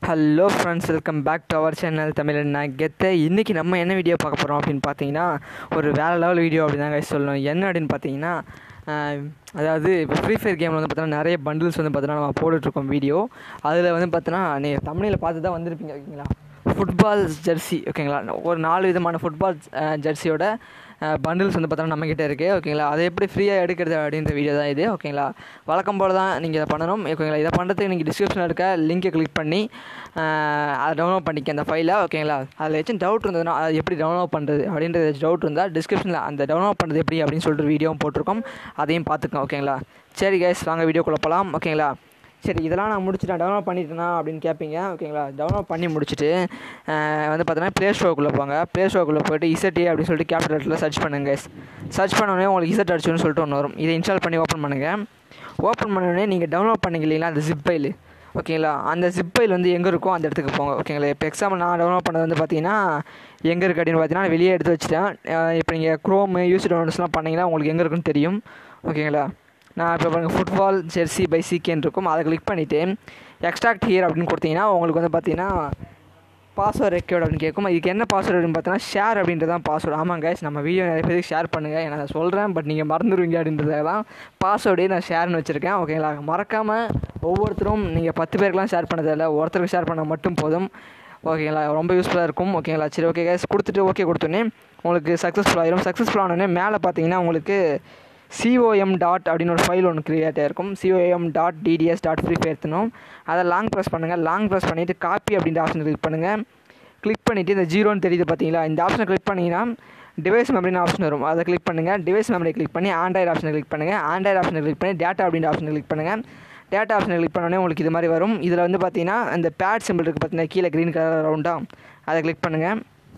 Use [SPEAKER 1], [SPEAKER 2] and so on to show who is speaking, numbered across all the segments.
[SPEAKER 1] Hello friends welcome back to our channel Tamizhan நான் கெத்த இன்றைக்கி நம்ம என்ன வீடியோ பார்க்க போகிறோம் அப்படின்னு பார்த்தீங்கன்னா ஒரு வேறு லெவல் வீடியோ அப்படி தாங்க சொல்லணும் என்ன அப்படின்னு பார்த்தீங்கன்னா ஆஹ், அதாவது இப்போ ஃப்ரீ ஃபயர் கேமில் வந்து பார்த்தோன்னா நிறைய பண்டில்ஸ் வந்து பார்த்தோன்னா நம்ம போட்டுட்ருக்கோம் வீடியோ அதில் வந்து பார்த்தோன்னா நீங்கள் தமிழில் பார்த்து தான் வந்திருப்பீங்க ஓகேங்களா ஃபுட்பால் ஜெர்சி ஓகேங்களா ஒரு நாலு விதமான ஃபுட்பால் ஜெர்சியோட பண்டில்ஸ் வந்து பார்த்தோன்னா நம்மக்கிட்ட இருக்குது ஓகேங்களா அதை எப்படி ஃப்ரீயாக எடுக்கிறது அப்படின்ற வீடியோ தான் இது ஓகேங்களா வழக்கம் போல் தான் நீங்கள் இதை பண்ணணும் ஓகேங்களா இதை பண்ணுறதுக்கு நீங்கள் டிஸ்கிரிப்ஷனில் இருக்க லிங்கை கிளிக் பண்ணி ஆஹ், அதை டவுன்லோட் பண்ணிக்க அந்த ஃபைலை ஓகேங்களா அதில் ஏதாச்சும் டவுட் இருந்ததுன்னா அதை எப்படி டவுன்லோட் பண்ணுறது அப்படின்றது டவுட் இருந்தால் டிஸ்கிரிப்ஷனில் அந்த டவுன்லோட் பண்ணுறது எப்படி அப்படின்னு சொல்லிட்டு வீடியோவும் போட்டிருக்கோம் அதையும் பார்த்துக்கோங்க ஓகேங்களா சரி கைஸ் வாங்க வீடியோக்குள்ளே போகலாம் ஓகேங்களா சரி இதெல்லாம் நான் முடிச்சுட்டேன் டவுன்லோட் பண்ணிட்டேனா அப்படின்னு கேட்பீங்க ஓகேங்களா டவுன்லோட் பண்ணி முடிச்சுட்டு அஹ், வந்து பார்த்தீங்கன்னா ப்ளே ஸ்டோருக்குள்ளே போங்க ப்ளே ஸ்டோருக்குள்ளே போயிட்டு இசட்டி அப்படின்னு சொல்லிட்டு கேபிட்டலில் சர்ச் பண்ணுங்க guys. சர்ச் பண்ணோடனே உங்களுக்கு இசட் அடிச்சுன்னு சொல்லிட்டு ஒன்று வரும் இதை இன்ஸ்டால் பண்ணி ஓப்பன் பண்ணுங்கள் ஓப்பன் பண்ணோடனே நீங்கள் டவுன்லோட் பண்ணீங்க இல்லைங்களா அந்த ஜிப் ஃபைல் ஓகேங்களா அந்த ஜிப் ஃபைல் வந்து எங்கே இருக்கோ அந்த இடத்துக்கு போங்க ஓகேங்களா இப்போ எக்ஸாம்பிள் நான் டவுன்லோட் பண்ணது வந்து பார்த்தீங்கன்னா எங்கே இருக்குது அப்படின்னு பார்த்தீங்கன்னா நான் வெளியே எடுத்து வச்சுட்டேன் அஹ், இப்போ நீங்கள் க்ரோமு யூஸ் டவுன்லோட்ஸ்லாம் பண்ணீங்கன்னா உங்களுக்கு எங்கே இருக்குன்னு தெரியும் ஓகேங்களா நான் இப்போ பாருங்க ஃபுட்பால் ஜெர்சி பை சீக்கேன் இருக்கும் அதை கிளிக் பண்ணிவிட்டு எக்ஸ்ட்ராக்ட் ஹியர் அப்படின்னு கொடுத்தீங்கன்னா உங்களுக்கு வந்து பார்த்தீங்கன்னா பாஸ்வேர்ட் ரெக்கார்ட் அப்படின்னு கேட்கும் இதுக்கு என்ன பாஸ்வேர்டு அப்படின்னு பார்த்தீங்கன்னா ஷேர் அப்படின்றது தான் பாஸ்வேர்டு ஆமாம் guys நம்ம வீடியோ நிறைய பேருக்கு ஷேர் பண்ணுங்கள் நான் சொல்கிறேன் பட் நீங்கள் மறந்துடுவீங்க அப்படின்றதாக தான் பாஸ்வேர்டே நான் ஷேர்னு வச்சுருக்கேன் ஓகேங்களா மறக்காமல் ஒவ்வொருத்தரும் நீங்கள் பத்து பேருக்குலாம் ஷேர் பண்ணதில்ல ஒருத்தருக்கு ஷேர் பண்ணால் மட்டும் போதும் ஓகேங்களா ரொம்ப யூஸ்ஃபுல்லாக இருக்கும் ஓகேங்களா சரி ஓகே கேஸ் கொடுத்துட்டு ஓகே கொடுத்தோன்னே உங்களுக்கு சக்ஸஸ்ஃபுல் ஆயிரும் சக்ஸஸ்ஃபுல் ஆனோடனே மேலே பார்த்தீங்கன்னா உங்களுக்கு சிஓஎம் டாட் அப்படின்னு ஒரு ஃபைல் ஒன்று க்ரியேட் ஆயிருக்கும் COM dot DTS dot free ஏற்றணும் அதை லாங் ப்ரெஸ் பண்ணுங்கள் லாங் ப்ரெஸ் பண்ணிவிட்டு காப்பி அப்படின்ற ஆப்ஷன் கிளிக் பண்ணுங்கள் கிளிக் பண்ணிவிட்டு இந்த ஜீரோன்னு தெரியுது பார்த்தீங்களா இந்த ஆப்ஷனை கிளிக் பண்ணிங்கன்னா டிவைஸ் மெமரின்னு ஆப்ஷன் வரும் அதை கிளிக் பண்ணுங்கள் டிவைஸ் மெமரி கிளிக் பண்ணி ஆண்ட்ராய்டு ஆப்ஷனை கிளிக் பண்ணுங்கள் ஆண்ட்ராய்டு ஆப்ஷனை கிளிக் பண்ணி டேட்டா அப்படின்ற ஆப்ஷனை கிளிக் பண்ணுங்கள் டேட்டா ஆப்ஷனை கிளிக் பண்ணோடனே உங்களுக்கு இது மாதிரி வரும் இதில் வந்து பார்த்தீங்கன்னா இந்த பேட் சிம்பிள் இருக்குது பார்த்தீங்கன்னா கீழே க்ரீன் கலர் ரவுண்டாக அதை கிளிக் பண்ணுங்கள்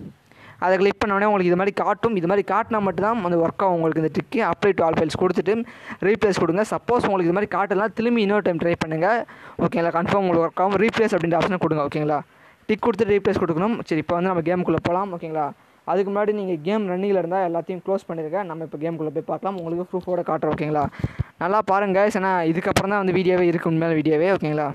[SPEAKER 1] அதை கிளிக் பண்ணோடனே உங்களுக்கு இது மாதிரி காட்டும் இது மாதிரி காட்டினா மட்டும்தான் அந்த ஒர்க் ஆகும் உங்களுக்கு இந்த trick apply to all files கொடுத்துட்டு ரீப்ளேஸ் கொடுங்க சப்போஸ் உங்களுக்கு இது மாதிரி காட்டலாம் திரும்பி இன்னொரு டைம் ட்ரை பண்ணுங்கள் ஓகேங்களா கன்ஃபார்ம் உங்களுக்கு ஒர்க் ஆகும் ரீப்ளேஸ் அப்படின்ற ஆப்ஷன் கொடுங்க ஓகேங்களா டிக் கொடுத்து ரீப்ளேஸ் கொடுக்கணும் சரி இப்போ வந்து நம்ம கேமுக்குள்ளே போகலாம் ஓகேங்களா அதுக்கு முன்னாடி நீங்கள் கேம் ரன்னிங்கில் இருந்தால் எல்லாத்தையும் க்ளோஸ் பண்ணியிருக்கேன் நம்ம இப்போ கேமுக்குள்ளே போய் பார்க்கலாம் உங்களுக்கு ப்ரூஃபோட காட்டுறோம் ஓகேங்களா நல்லா பாருங்கள் ஏன்னா இதுக்கப்புறம் தான் வந்து வீடியோவே இருக்குது உண்மையான வீடியோவே ஓகேங்களா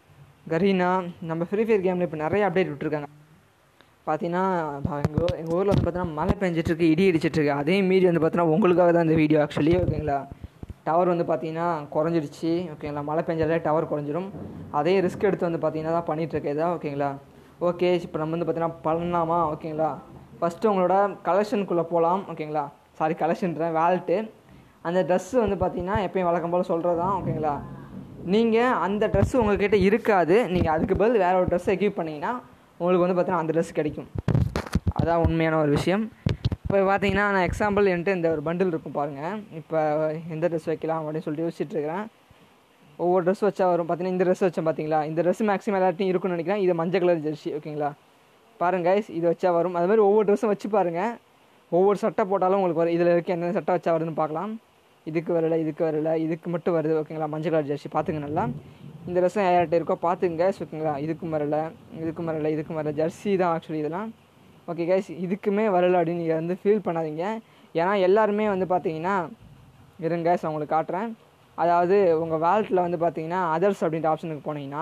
[SPEAKER 1] கரீனா நம்ம ஃப்ரீ ஃபயர் கேமில் இப்போ நிறைய அப்டேட் விட்டுருக்காங்க பார்த்தீங்கன்னா எங்கள் எங்கள் ஊரில் வந்து பார்த்தீங்கன்னா மழை பெஞ்சிட்ருக்கு இடி இடிச்சிட்ருக்கு அதே மீறி வந்து பார்த்தீங்கன்னா உங்களுக்காக தான் இந்த வீடியோ ஆக்சுவலி ஓகேங்களா டவர் வந்து பார்த்தீங்கன்னா குறைஞ்சிடுச்சு ஓகேங்களா மழை பெஞ்சாலே டவர் குறைஞ்சிரும் அதே ரிஸ்க் எடுத்து வந்து பார்த்தீங்கன்னா தான் பண்ணிகிட்ருக்கேன் தான் ஓகேங்களா ஓகே இப்போ நம்ம வந்து பார்த்தீங்கன்னா பண்ணலாமா ஓகேங்களா ஃபஸ்ட்டு உங்களோட கலெக்ஷனுக்குள்ளே போகலாம் ஓகேங்களா சாரி கலெக்ஷன்றேன் வேல்ட்டு அந்த ட்ரெஸ்ஸு வந்து பார்த்தீங்கன்னா எப்பயும் வழக்கம் போல் சொல்கிறது தான் ஓகேங்களா நீங்கள் அந்த ட்ரெஸ்ஸு உங்கள்கிட்ட இருக்காது நீங்கள் அதுக்கு பதில் வேறு ஒரு ட்ரெஸ்ஸை எக்யூப் பண்ணிங்கன்னா உங்களுக்கு வந்து பார்த்தீங்கன்னா அந்த ட்ரெஸ் கிடைக்கும் அதான் உண்மையான ஒரு விஷயம் இப்போ பார்த்தீங்கன்னா நான் எக்ஸாம்பிள் என்கிட்ட இந்த ஒரு பண்டில் இருக்கும் பாருங்கள் இப்போ எந்த ட்ரெஸ் வைக்கலாம் அப்படின்னு சொல்லிட்டு யோசிச்சுட்டு இருக்கிறேன் ஒவ்வொரு ட்ரெஸ் வச்சா வரும் பார்த்தீங்கன்னா இந்த ட்ரெஸ் வச்சேன் பார்த்தீங்களா இந்த ட்ரெஸ் மேக்ஸிமம் எல்லாத்தையும் இருக்கும்னு நினைக்கிறேன் இது மஞ்சள் கலர் ஜெர்சி ஓகேங்களா பாருங்க guys, இது வச்சா வரும் அது மாதிரி ஒவ்வொரு ட்ரெஸ்ஸும் வச்சு பாருங்கள் ஒவ்வொரு சட்டை போட்டாலும் உங்களுக்கு வரும் இதில் இருக்க எந்த சட்டை வச்சா வருதுன்னு பார்க்கலாம் இதுக்கு வரல இதுக்கு வரல இதுக்கு மட்டும் வருது ஓகேங்களா மஞ்சள் கலர் ஜெர்சி பார்த்துங்க நல்லா இந்த ட்ரெஸ்ஸும் யார்கிட்ட இருக்கோ பார்த்துங்க guys, ஓகேங்களா இதுக்கும் வரல இதுக்கும் வரல இதுக்கும் வரல ஜெர்சி தான் ஆக்சுவலி இதெல்லாம் ஓகே கைஸ் இதுக்குமே வரல அப்படின்னு நீங்கள் வந்து ஃபீல் பண்ணாதீங்க ஏன்னா எல்லாருமே வந்து பார்த்தீங்கன்னா இருங்க guys, நான் உங்களுக்கு காட்டுறேன் அதாவது உங்கள் வேலட்டில் வந்து பார்த்தீங்கன்னா அதர்ஸ் அப்படின்ற ஆப்ஷனுக்கு போனீங்கன்னா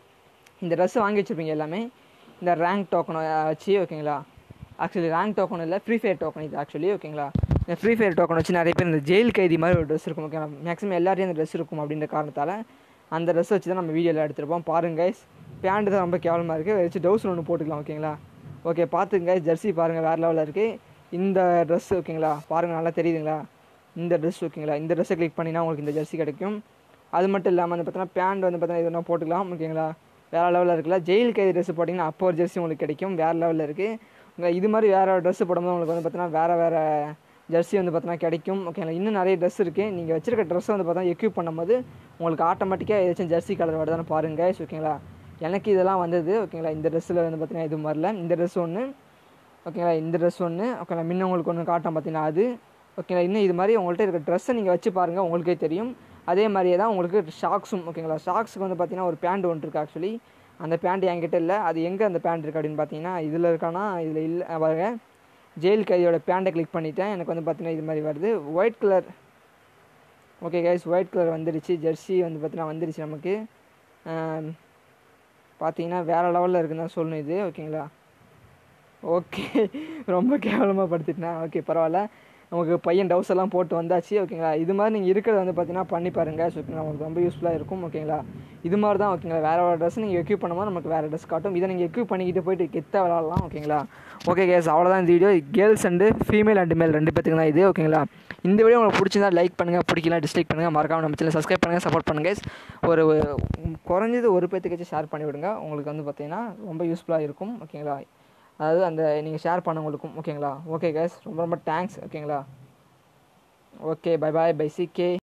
[SPEAKER 1] இந்த ட்ரெஸ் வாங்கி வச்சுருப்பீங்க எல்லாமே இந்த ரேங்க் டோக்கனை வச்சு ஓகேங்களா ஆக்சுவலி ரேங்க் டோக்கன் இல்லை ஃப்ரீ ஃபயர் டோக்கன் இது ஆக்சுவலி ஓகேங்களா இந்த ஃப்ரீ ஃபயர் டோக்கன் வச்சு நிறைய பேர் இந்த ஜெயில் கைதி மாதிரி ஒரு ட்ரெஸ் இருக்கும் ஓகேங்களா மேக்ஸிமம் எல்லாரையும் அந்த ட்ரெஸ் இருக்கும் அப்படின்ற காரணத்தால் அந்த ட்ரெஸ் வச்சு தான் நம்ம வீடியோவில் எடுத்துருப்போம் பாருங்க கைஸ் பேண்ட் தான் ரொம்ப கேவலமாக இருக்குது வச்சு டவுசர் ஒன்று போட்டுக்கலாம் ஓகேங்களா ஓகே பார்த்துங்க ஜெர்சி பாருங்கள் வேறு லெவலில் இருக்குது இந்த ட்ரெஸ் ஓகேங்களா பாருங்கள் நல்லா தெரியுதுங்களா இந்த ட்ரெஸ் ஓகேங்களா இந்த ட்ரெஸ்ஸை கிளிக் பண்ணினா உங்களுக்கு இந்த ஜெர்சி கிடைக்கும் அது மட்டும் இல்லாமல் வந்து பார்த்தீங்கன்னா பேண்ட் வந்து பார்த்தீங்கன்னா இது ஒன்றா போட்டுக்கலாம் ஓகேங்களா வேறு லெவலில் இருக்குல்ல ஜெயில் கைதி ட்ரெஸ் போட்டிங்கன்னா அப்போ ஒரு ஜெர்சி உங்களுக்கு கிடைக்கும் வேறு லெவலில் இருக்குது உங்கள் இது மாதிரி வேறு ட்ரெஸ் போடும்போது உங்களுக்கு வந்து பார்த்தீங்கன்னா வேறு வேறு ஜெர்சி வந்து பார்த்தீங்கன்னா கிடைக்கும் ஓகேங்களா இன்னும் நிறைய ட்ரெஸ் இருக்குது நீங்கள் வச்சிருக்க ட்ரெஸ்ஸை வந்து பார்த்தா எக்யூப் பண்ணும்போது உங்களுக்கு ஆட்டோமேட்டிக்காக ஏதாச்சும் ஜெர்சி கலர் வருதான்னு பாருங்கள் ஓகேங்களா எனக்கு இதெல்லாம் வந்தது ஓகேங்களா இந்த ட்ரெஸ்ஸில் வந்து பார்த்தீங்கன்னா எதுவும் வரல இந்த ட்ரெஸ் ஒன்று ஓகேங்களா இந்த ட்ரெஸ் ஒன்று ஓகேங்களா முன்ன உங்களுக்கு ஒன்று காட்டும் பார்த்தீங்கன்னா அது ஓகேங்களா இன்னும் இது மாதிரி உங்கள்கிட்ட இருக்க ட்ரெஸ்ஸை நீங்கள் வச்சு பாருங்கள் உங்களுக்கே தெரியும் அதே மாதிரியே தான் உங்களுக்கு ஷாக்ஸும் ஓகேங்களா ஷாக்ஸுக்கு வந்து பார்த்தீங்கன்னா ஒரு பேண்ட் ஒன்று இருக்குது ஆக்சுவலி அந்த பேண்ட் என்கிட்ட இல்லை அது எங்கே அந்த பேண்ட் இருக்குது அப்படின்னு பார்த்தீங்கன்னா இதில் இருக்கானா இதில் இல்லை பாருங்க ஜெயில் கைதியோட பேண்ட்டை கிளிக் பண்ணிட்டேன் எனக்கு வந்து பார்த்தீங்கன்னா இது மாதிரி வருது white colour okay guys white colour வந்துடுச்சு ஜெர்சி வந்து பார்த்தீங்கன்னா வந்துடுச்சு நமக்கு பார்த்தீங்கன்னா வேறு லெவலில் இருக்குன்னு தான் சொல்லணும் இது ஓகேங்களா ஓகே ரொம்ப கேவலமாக படுத்திட்டேன் ஓகே பரவாயில்ல நமக்கு பையன் டவுஸ் எல்லாம் போட்டு வந்தாச்சு ஓகேங்களா இது மாதிரி நீங்கள் இருக்கிறத வந்து பார்த்தீங்கன்னா பண்ணி பாருங்கள் ஸோ நமக்கு ரொம்ப யூஸ்ஃபுல்லாக இருக்கும் ஓகேங்களா இது மாதிரி தான் ஓகேங்களா வேறு ஒரு ட்ரெஸ் நீங்கள் எக்யூப் பண்ணும்போது நமக்கு வேறு ட்ரெஸ் காட்டும் இதை நீங்கள் எக்யூப் பண்ணிக்கிட்டு போயிட்டு கெத்தாக விளாட்லாம் ஓகேங்களா ஓகே கேஸ் அவ்வளோதான் இந்த video girls and female and male ரெண்டு பேத்துக்கு தான் இது ஓகேங்களா இந்த வீடியோ உங்களுக்கு பிடிச்சிருந்தா லைக் பண்ணுங்கள் பிடிக்கலாம் டிஸ்லைக் பண்ணுங்கள் மறக்காம நம்ம சேனல் சப்ஸ்கிரைப் பண்ணுங்கள் சப்போர்ட் பண்ணுங்கள் ஒரு குறைஞ்சது ஒரு பேத்துக்காச்சும் ஷேர் பண்ணி விடுங்க உங்களுக்கு வந்து பார்த்தீங்கன்னா ரொம்ப யூஸ்ஃபுல்லாக இருக்கும் ஓகேங்களா அதாவது அந்த நீங்கள் ஷேர் பண்ணவங்களுக்கும் ஓகேங்களா ஓகே கேஸ் ரொம்ப ரொம்ப தேங்க்ஸ் ஓகேங்களா ஓகே பை பாய் பை சி கே